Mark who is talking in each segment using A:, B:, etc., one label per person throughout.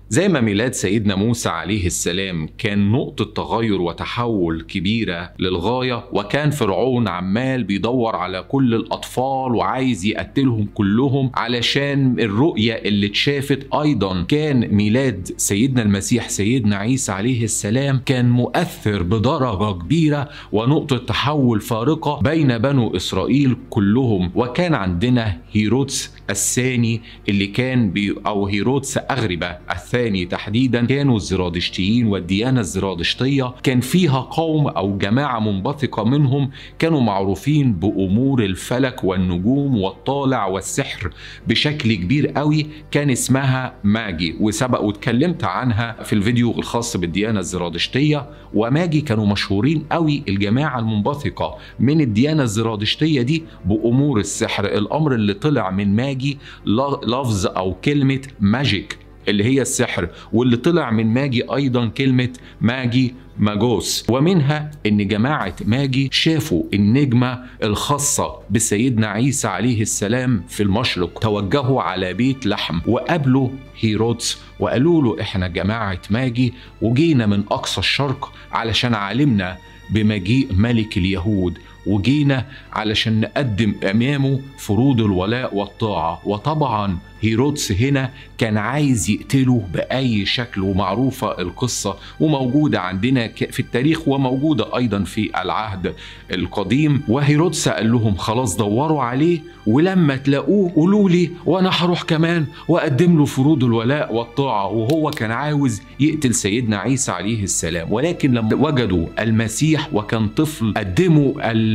A: زي ما ميلاد سيدنا موسى عليه السلام كان نقطة تغير وتحول كبيرة للغاية وكان فرعون عمال بيدور على كل الأطفال وعايز يقتلهم كلهم علشان الرؤية اللي اتشافت أيضا كان ميلاد سيدنا المسيح سيدنا عيسى عليه السلام كان مؤثر بدرجة كبيرة ونقطة تحول فارقة بين بنو إسرائيل كلهم وكان عندنا هيرودس الثاني اللي كان بي أو هيرودس أغربة الثاني تحديدا كانوا الزرادشتيين والديانة الزرادشتية كان فيها قوم أو جماعة منبثقة منهم كانوا معروفين بأمور الفلك والنجوم والطالع والسحر بشكل كبير قوي كان اسمها ماجي وسبق واتكلمت عنها في الفيديو الخاص بالديانة الزرادشتية وماجي كانوا مشهورين قوي الجماعة المنبثقة من الديانة الزرادشتية دي بأمور السحر الأمر اللي طلع من ماجي لفظ أو كلمة ماجيك اللي هي السحر واللي طلع من ماجي ايضا كلمه ماجي ماجوس ومنها ان جماعه ماجي شافوا النجمه الخاصه بسيدنا عيسى عليه السلام في المشرق توجهوا على بيت لحم وقابلوا هيرودس وقالوا له احنا جماعه ماجي وجينا من اقصى الشرق علشان علمنا بمجيء ملك اليهود وجينا علشان نقدم امامه فروض الولاء والطاعه وطبعا هيرودس هنا كان عايز يقتله باي شكل ومعروفه القصه وموجوده عندنا في التاريخ وموجوده ايضا في العهد القديم وهيرودس قال لهم خلاص دوروا عليه ولما تلاقوه قولوا لي وانا هروح كمان واقدم له فروض الولاء والطاعه وهو كان عاوز يقتل سيدنا عيسى عليه السلام ولكن لما وجدوا المسيح وكان طفل قدموا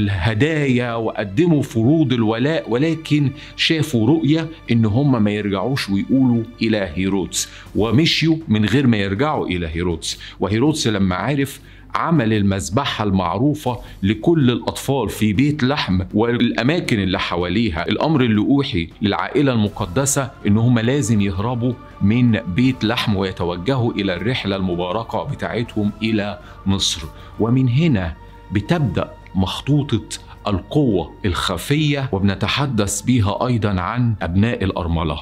A: الهدايا وقدموا فروض الولاء ولكن شافوا رؤيه ان هم ما يرجعوش ويقولوا الى هيرودس ومشيوا من غير ما يرجعوا الى هيرودس وهيرودس لما عرف عمل المذبحة المعروفة لكل الأطفال في بيت لحم والأماكن اللي حواليها الأمر اللي أوحي للعائلة المقدسة إن هم لازم يهربوا من بيت لحم ويتوجهوا إلى الرحلة المباركة بتاعتهم إلى مصر ومن هنا بتبدأ مخطوطة القوة الخفية وبنتحدث بها أيضا عن أبناء الأرملة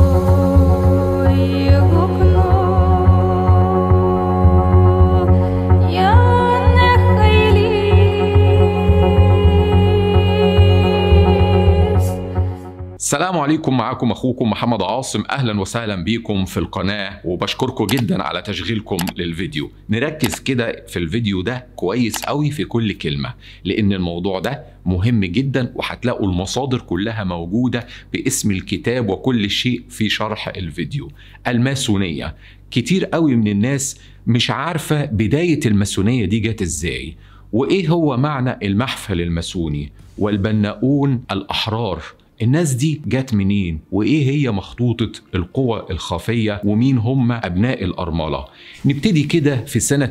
A: السلام عليكم معاكم اخوكم محمد عاصم اهلا وسهلا بيكم في القناه وبشكركم جدا على تشغيلكم للفيديو نركز كده في الفيديو ده كويس قوي في كل كلمه لان الموضوع ده مهم جدا وهتلاقوا المصادر كلها موجوده باسم الكتاب وكل شيء في شرح الفيديو الماسونيه كتير قوي من الناس مش عارفه بدايه الماسونيه دي جت ازاي وايه هو معنى المحفل الماسوني والبناؤون الاحرار الناس دي جت منين وايه هي مخطوطة القوى الخفية ومين هم ابناء الارملة نبتدي كده في سنة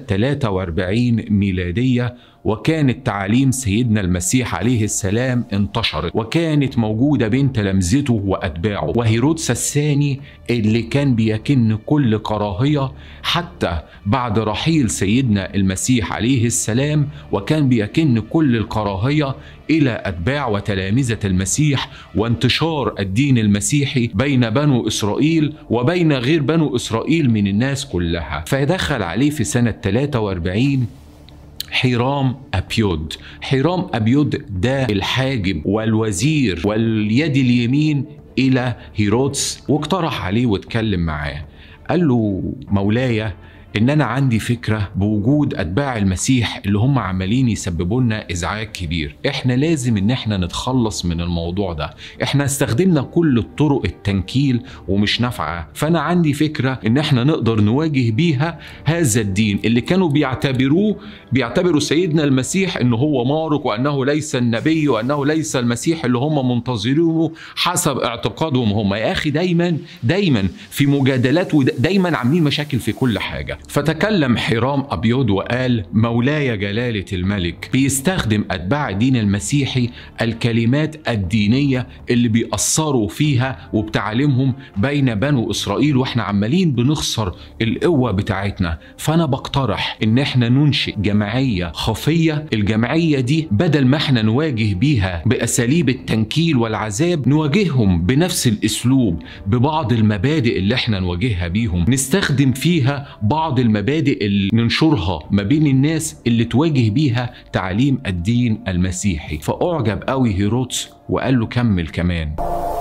A: 43 ميلادية وكانت تعاليم سيدنا المسيح عليه السلام انتشرت وكانت موجودة بين تلامذته وأتباعه وهيرودس الثاني اللي كان بيكن كل كراهية حتى بعد رحيل سيدنا المسيح عليه السلام وكان بيكن كل الكراهية إلى أتباع وتلامذة المسيح وانتشار الدين المسيحي بين بنو إسرائيل وبين غير بنو إسرائيل من الناس كلها فدخل عليه في سنة 43 حيرام أبيود حيرام أبيود ده الحاجب والوزير واليد اليمين إلى هيرودس واقترح عليه واتكلم معاه قال له مولاي ان انا عندي فكره بوجود اتباع المسيح اللي هم عمالين يسببوا لنا ازعاج كبير احنا لازم ان احنا نتخلص من الموضوع ده احنا استخدمنا كل الطرق التنكيل ومش نافعه فانا عندي فكره ان احنا نقدر نواجه بيها هذا الدين اللي كانوا بيعتبروه بيعتبروا سيدنا المسيح ان هو مارق وانه ليس النبي وانه ليس المسيح اللي هم منتظرينه حسب اعتقادهم هم يا اخي دايما دايما في مجادلات ودايما عاملين مشاكل في كل حاجه المسيحية فتكلم حرام أبيض وقال مولاي جلالة الملك بيستخدم أتباع الدين المسيحي الكلمات الدينية اللي بيأثروا فيها وبتعليمهم بين بنو إسرائيل وإحنا عمالين بنخسر القوة بتاعتنا فأنا بقترح إن إحنا ننشئ جمعية خفية الجمعية دي بدل ما إحنا نواجه بيها بأساليب التنكيل والعذاب نواجههم بنفس الأسلوب ببعض المبادئ اللي إحنا نواجهها بيهم نستخدم فيها بعض المبادئ اللي ننشرها ما بين الناس اللي تواجه بيها تعليم الدين المسيحي فأعجب قوي هيرودس وقال له كمل كمان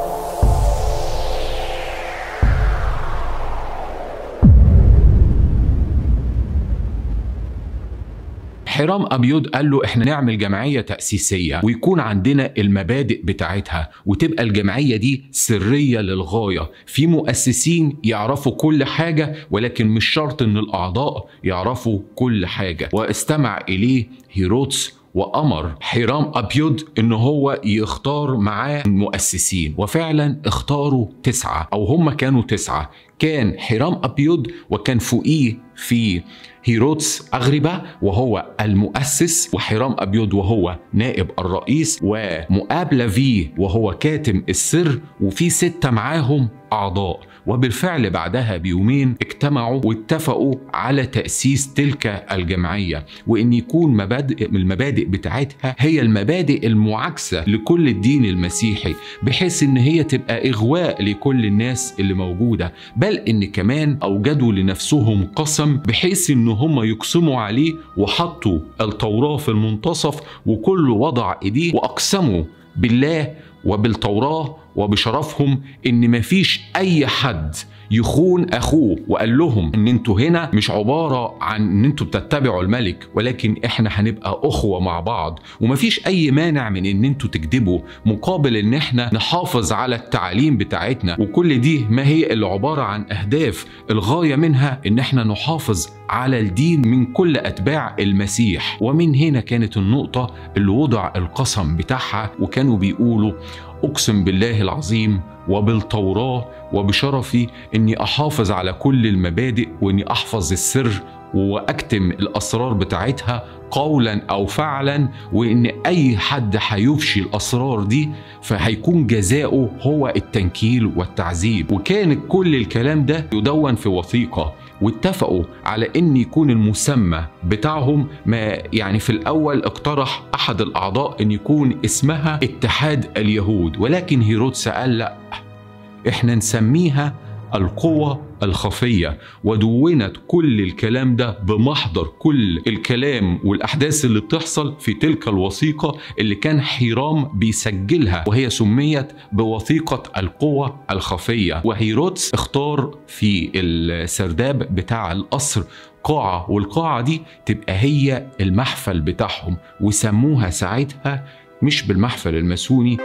A: حرام أبيض قال له احنا نعمل جمعية تأسيسية ويكون عندنا المبادئ بتاعتها وتبقى الجمعية دي سرية للغاية في مؤسسين يعرفوا كل حاجة ولكن مش شرط ان الأعضاء يعرفوا كل حاجة واستمع إليه هيرودس وأمر حرام أبيض إن هو يختار معاه المؤسسين وفعلا اختاروا تسعة أو هم كانوا تسعة كان حرام أبيض وكان فوقيه في هيرودس أغربة وهو المؤسس وحرام أبيض وهو نائب الرئيس ومؤاب لافي وهو كاتم السر وفي ستة معاهم أعضاء وبالفعل بعدها بيومين اجتمعوا واتفقوا على تأسيس تلك الجمعية وإن يكون مبادئ من المبادئ بتاعتها هي المبادئ المعاكسة لكل الدين المسيحي بحيث إن هي تبقى إغواء لكل الناس اللي موجودة بل إن كمان أوجدوا لنفسهم قسم بحيث إن هم يقسموا عليه وحطوا التوراة في المنتصف وكل وضع إيديه وأقسموا بالله وبالتوراة وبشرفهم إن مفيش أي حد يخون اخوه وقال لهم ان انتوا هنا مش عباره عن ان انتوا بتتبعوا الملك ولكن احنا هنبقى اخوه مع بعض ومفيش اي مانع من ان انتوا تكذبوا مقابل ان احنا نحافظ على التعاليم بتاعتنا وكل دي ما هي اللي عباره عن اهداف الغايه منها ان احنا نحافظ على الدين من كل اتباع المسيح ومن هنا كانت النقطه اللي وضع القسم بتاعها وكانوا بيقولوا اقسم بالله العظيم وبالتوراه وبشرفي اني احافظ على كل المبادئ واني احفظ السر واكتم الاسرار بتاعتها قولا او فعلا وان اي حد هيفشي الاسرار دي فهيكون جزاؤه هو التنكيل والتعذيب وكان كل الكلام ده يدون في وثيقه واتفقوا على ان يكون المسمى بتاعهم ما يعني في الاول اقترح احد الاعضاء ان يكون اسمها اتحاد اليهود ولكن هيرودس قال لا احنا نسميها القوة الخفية ودونت كل الكلام ده بمحضر كل الكلام والأحداث اللي بتحصل في تلك الوثيقة اللي كان حيرام بيسجلها وهي سميت بوثيقة القوة الخفية وهيرودس اختار في السرداب بتاع القصر قاعة والقاعة دي تبقى هي المحفل بتاعهم وسموها ساعتها مش بالمحفل الماسوني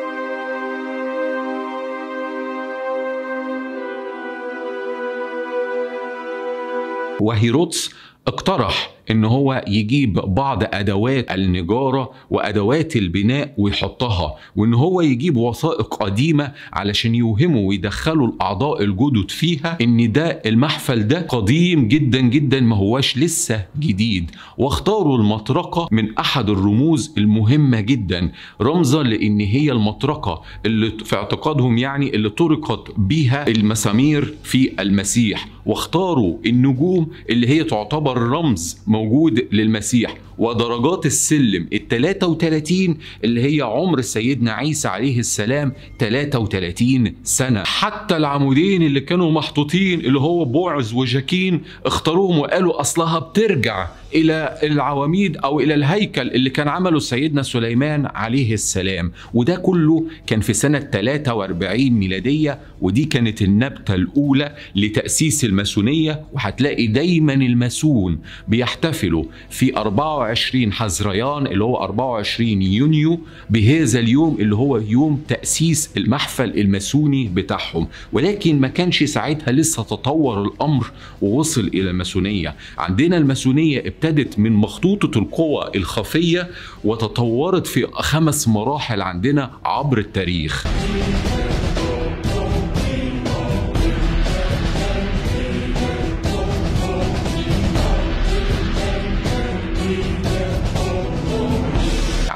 A: وهيرودس اقترح ان هو يجيب بعض ادوات النجاره وادوات البناء ويحطها وان هو يجيب وثائق قديمه علشان يوهموا ويدخلوا الاعضاء الجدد فيها ان ده المحفل ده قديم جدا جدا ما هواش لسه جديد واختاروا المطرقه من احد الرموز المهمه جدا رمزا لان هي المطرقه اللي في اعتقادهم يعني اللي طرقت بيها المسامير في المسيح واختاروا النجوم اللي هي تعتبر رمز موجود للمسيح ودرجات السلم ال 33 اللي هي عمر سيدنا عيسى عليه السلام 33 سنة حتى العمودين اللي كانوا محطوطين اللي هو بوعز وجاكين اختاروهم وقالوا أصلها بترجع إلى العواميد أو إلى الهيكل اللي كان عمله سيدنا سليمان عليه السلام وده كله كان في سنة 43 ميلادية ودي كانت النبتة الأولى لتأسيس الماسونية وهتلاقي دايما الماسون بيحتفلوا في 24 حزريان اللي هو 24 يونيو بهذا اليوم اللي هو يوم تأسيس المحفل الماسوني بتاعهم ولكن ما كانش ساعتها لسه تطور الأمر ووصل إلى الماسونية عندنا الماسونية ابتدت من مخطوطة القوى الخفية وتطورت في خمس مراحل عندنا عبر التاريخ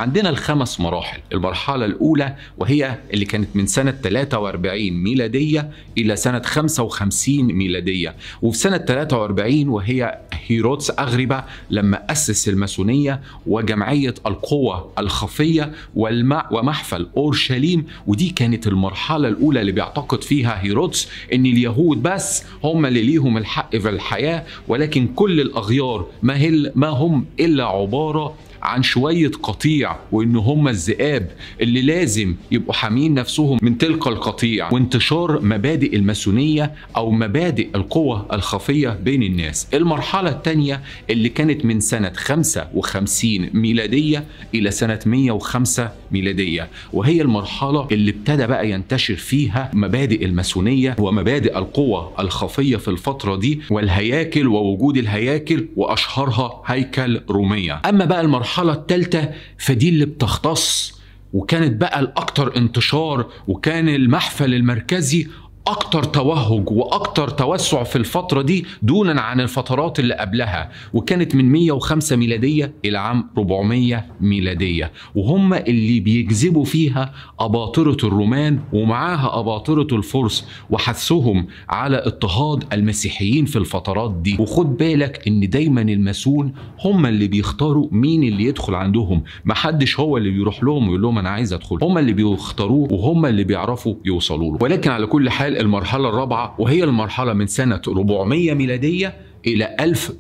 A: عندنا الخمس مراحل المرحلة الأولى وهي اللي كانت من سنة 43 ميلادية إلى سنة 55 ميلادية وفي سنة 43 وهي هيرودس أغربة لما أسس الماسونية وجمعية القوى الخفية والمع ومحفل أورشليم ودي كانت المرحلة الأولى اللي بيعتقد فيها هيرودس إن اليهود بس هم اللي ليهم الحق في الحياة ولكن كل الأغيار ما, هل ما هم إلا عبارة عن شوية قطيع وإن هم الذئاب اللي لازم يبقوا حامين نفسهم من تلك القطيع وانتشار مبادئ الماسونية أو مبادئ القوة الخفية بين الناس المرحلة الثانية اللي كانت من سنة 55 ميلادية إلى سنة 105 ميلادية وهي المرحلة اللي ابتدى بقى ينتشر فيها مبادئ الماسونية ومبادئ القوة الخفية في الفترة دي والهياكل ووجود الهياكل وأشهرها هيكل رومية أما بقى المرحلة الثالثة فدي اللي بتختص وكانت بقى الأكثر انتشار وكان المحفل المركزي اكتر توهج واكتر توسع في الفتره دي دونا عن الفترات اللي قبلها وكانت من 105 ميلاديه الى عام 400 ميلاديه وهم اللي بيجذبوا فيها اباطره الرومان ومعاها اباطره الفرس وحثهم على اضطهاد المسيحيين في الفترات دي وخد بالك ان دايما الماسون هم اللي بيختاروا مين اللي يدخل عندهم محدش هو اللي بيروح لهم ويقول لهم انا عايز ادخل هم اللي بيختاروه وهم اللي بيعرفوا يوصلوا له ولكن على كل حال المرحلة الرابعة وهي المرحلة من سنة 400 ميلادية إلى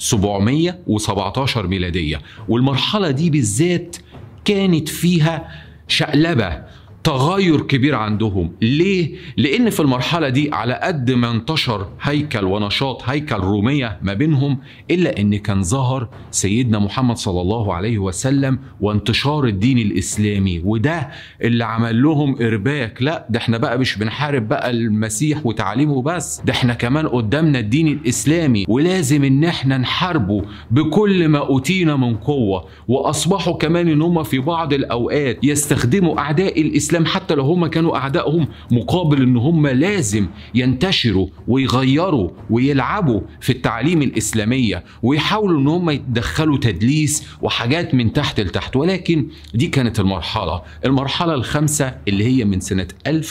A: 1717 ميلادية والمرحلة دي بالذات كانت فيها شقلبة تغير كبير عندهم ليه؟ لأن في المرحلة دي على قد ما انتشر هيكل ونشاط هيكل رومية ما بينهم إلا أن كان ظهر سيدنا محمد صلى الله عليه وسلم وانتشار الدين الإسلامي وده اللي عمل لهم إرباك لا ده احنا بقى مش بنحارب بقى المسيح وتعليمه بس ده احنا كمان قدامنا الدين الإسلامي ولازم ان احنا نحاربه بكل ما أوتينا من قوة وأصبحوا كمان ان هم في بعض الأوقات يستخدموا أعداء الإسلام الاسلام حتى لو هم كانوا اعدائهم مقابل ان هم لازم ينتشروا ويغيروا ويلعبوا في التعليم الاسلاميه ويحاولوا ان هم يتدخلوا تدليس وحاجات من تحت لتحت ولكن دي كانت المرحله المرحله الخامسه اللي هي من سنه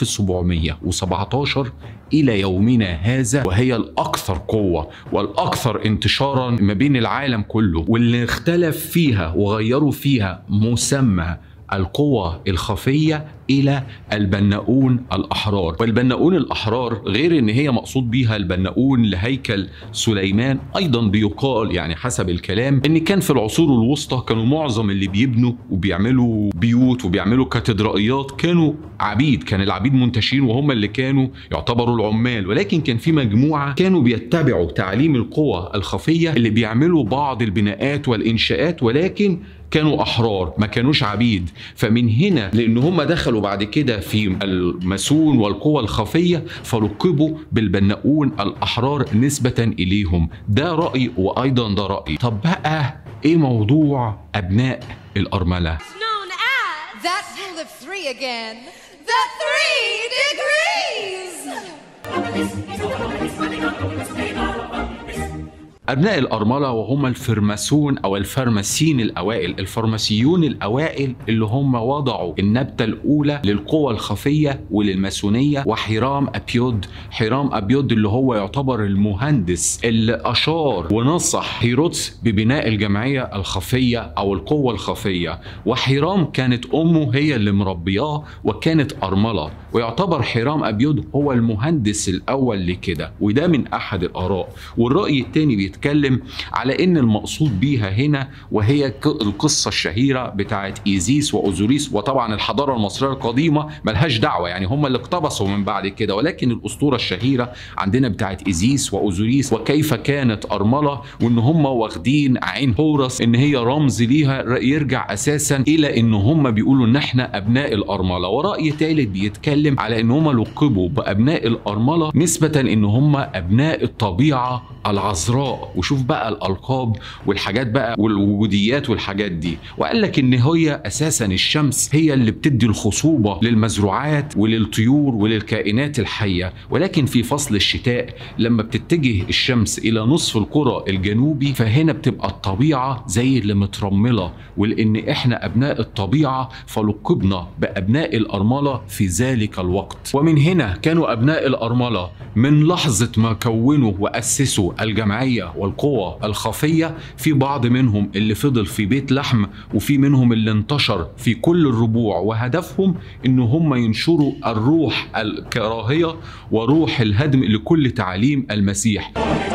A: 1717 الى يومنا هذا وهي الاكثر قوه والاكثر انتشارا ما بين العالم كله واللي اختلف فيها وغيروا فيها مسمى القوى الخفية إلى البناؤون الأحرار والبناؤون الأحرار غير إن هي مقصود بيها البناؤون لهيكل سليمان أيضا بيقال يعني حسب الكلام إن كان في العصور الوسطى كانوا معظم اللي بيبنوا وبيعملوا بيوت وبيعملوا كاتدرائيات كانوا عبيد كان العبيد منتشرين وهم اللي كانوا يعتبروا العمال ولكن كان في مجموعة كانوا بيتبعوا تعليم القوى الخفية اللي بيعملوا بعض البناءات والإنشاءات ولكن كانوا احرار ما كانوش عبيد فمن هنا لان هم دخلوا بعد كده في الماسون والقوى الخفيه فلقبوا بالبناؤون الاحرار نسبه اليهم ده راي وايضا ده راي طب بقى ايه موضوع ابناء الارمله
B: known as that rule of three again. The three degrees.
A: أبناء الأرملة وهم الفرماسون أو الفرماسيين الأوائل الفرماسيون الأوائل اللي هم وضعوا النبتة الأولى للقوى الخفية وللماسونية وحرام أبيود حرام أبيود اللي هو يعتبر المهندس اللي أشار ونصح هيرودس ببناء الجمعية الخفية أو القوة الخفية وحرام كانت أمه هي اللي مربياه وكانت أرملة ويعتبر حرام أبيود هو المهندس الأول لكده وده من أحد الآراء والرأي الثاني بيتكلم على ان المقصود بيها هنا وهي ك- القصه الشهيره بتاعت ايزيس واوزوريس وطبعا الحضاره المصريه القديمه ملهاش دعوه يعني هم اللي اقتبسوا من بعد كده ولكن الاسطوره الشهيره عندنا بتاعت ايزيس واوزوريس وكيف كانت ارمله وان هم واخدين عين هورس ان هي رمز ليها ر- يرجع اساسا الى ان هم بيقولوا ان احنا ابناء الارمله وراي ثالث بيتكلم على ان هم لقبوا بابناء الارمله نسبه ان هم ابناء الطبيعه العذراء وشوف بقى الالقاب والحاجات بقى والوجوديات والحاجات دي وقال لك ان هي اساسا الشمس هي اللي بتدي الخصوبه للمزروعات وللطيور وللكائنات الحيه ولكن في فصل الشتاء لما بتتجه الشمس الى نصف الكره الجنوبي فهنا بتبقى الطبيعه زي اللي مترمله ولان احنا ابناء الطبيعه فلقبنا بابناء الارمله في ذلك الوقت ومن هنا كانوا ابناء الارمله من لحظه ما كونوا واسسوا الجمعيه والقوى الخفيه في بعض منهم اللي فضل في بيت لحم وفي منهم اللي انتشر في كل الربوع وهدفهم ان هم ينشروا الروح الكراهيه وروح الهدم لكل تعاليم المسيح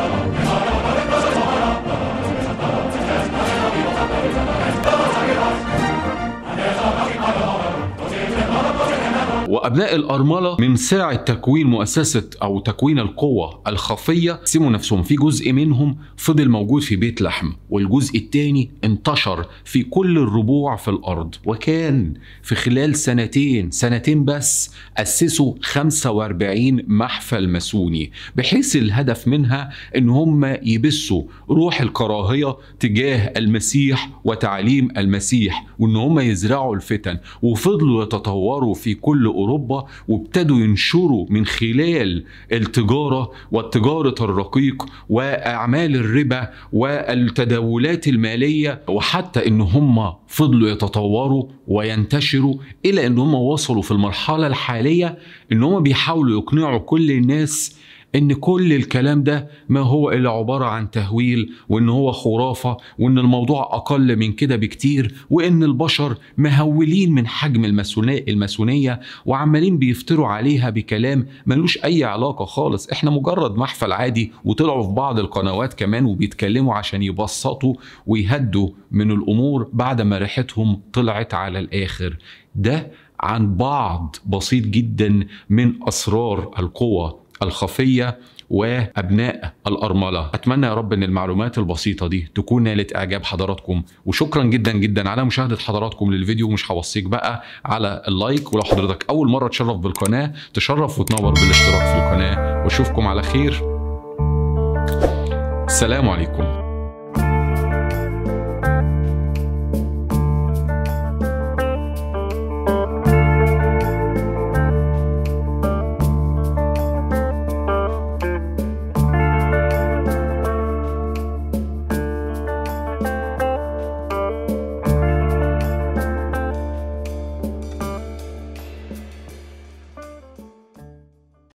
A: وابناء الارمله من ساعه تكوين مؤسسه او تكوين القوه الخفيه سموا نفسهم في جزء منهم فضل موجود في بيت لحم والجزء الثاني انتشر في كل الربوع في الارض وكان في خلال سنتين سنتين بس اسسوا 45 محفل ماسوني بحيث الهدف منها ان هم يبثوا روح الكراهيه تجاه المسيح وتعليم المسيح وان هم يزرعوا الفتن وفضلوا يتطوروا في كل اوروبا وابتدوا ينشروا من خلال التجاره والتجاره الرقيق واعمال الربا والتداولات الماليه وحتى ان هم فضلوا يتطوروا وينتشروا الى ان هم وصلوا في المرحله الحاليه ان هم بيحاولوا يقنعوا كل الناس ان كل الكلام ده ما هو الا عباره عن تهويل وان هو خرافه وان الموضوع اقل من كده بكتير وان البشر مهولين من حجم الماسونيه الماسونيه وعمالين بيفتروا عليها بكلام ملوش اي علاقه خالص احنا مجرد محفل عادي وطلعوا في بعض القنوات كمان وبيتكلموا عشان يبسطوا ويهدوا من الامور بعد ما ريحتهم طلعت على الاخر ده عن بعض بسيط جدا من اسرار القوى الخفية وأبناء الأرملة أتمنى يا رب أن المعلومات البسيطة دي تكون نالت إعجاب حضراتكم وشكرا جدا جدا على مشاهدة حضراتكم للفيديو مش هوصيك بقى على اللايك ولو حضرتك أول مرة تشرف بالقناة تشرف وتنور بالاشتراك في القناة واشوفكم على خير السلام عليكم